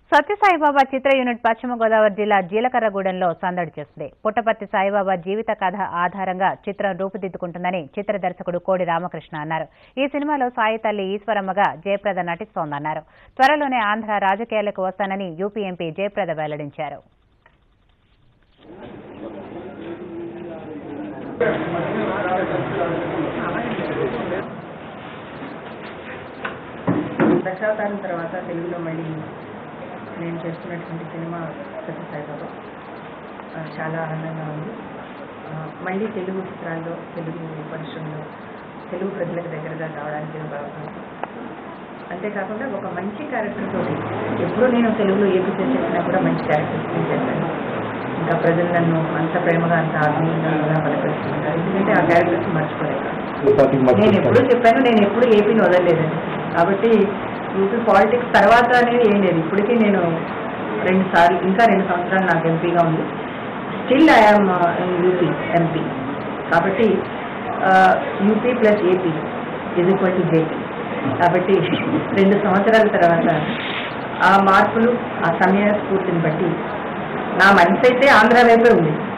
సత్యసాయిబాబా చిత్ర unit పశ్చిమ గోదావరి జిల్లా జీలకర్రగూడెంలో సందడి చేస్తుంది పుట్టపర్తి సాయిబాబా జీవిత కథ ఆధారంగా చిత్రం రూపుదిద్దుకుంటుందని చిత్ర దర్శకుడు కోడి రామకృష్ణ అన్నారు ఈ సినిమాలో సాయి తల్లి ఈశ్వరమ్మగా జయప్రద నటిస్తోందన్నారు త్వరలోనే ఆంధ్ర రాజకీయాలకు వస్తానని యూపీ ఎంపీ జయప్రద వెల్లడించారు దశావతారం తర్వాత తెలుగులో మళ్ళీ నేను చేస్తున్నటువంటి సినిమా సత్యసాయిబాబా ఆ, చాలా ఆనందంగా ఉంది ఆ, మళ్ళీ తెలుగు చిత్రాల్లో తెలుగు పరిశ్రమలో తెలుగు ప్రజలకు దగ్గరగా కావడానికి ఇది బాగుంది అంతేకాకుండా ఒక మంచి క్యారెక్టర్ తోటి ఎప్పుడు నేను తెలుగులో ఏ పిక్చర్ చేసినా కూడా మంచి క్యారెక్టర్స్ చేశాను ఇంకా ప్రజలు నన్ను అంత ప్రేమగా అంత ఆత్మీయంగా కూడా బలపరుస్తున్నారు ఎందుకంటే ఆ క్యారెక్టర్స్ మర్చిపోలేక నేను ఎప్పుడు చెప్పాను నేను ఎప్పుడు ఏపీని వదలలేదండి కాబట్టి యూపీ పాలిటిక్స్ తర్వాత అనేది ఏం లేదు ఇప్పటికీ నేను రెండు సార్లు ఇంకా రెండు సంవత్సరాలు నాకు ఎంపీగా ఉంది స్టిల్ ఐఎమ్ యూపీ ఎంపీ కాబట్టి UP plus AP is equal to JP కాబట్టి రెండు సంవత్సరాల తర్వాత ఆ మార్పులు ఆ సమయ స్ఫూర్తిని బట్టి నా మనసు అయితే ఆంధ్ర వైపే ఉంది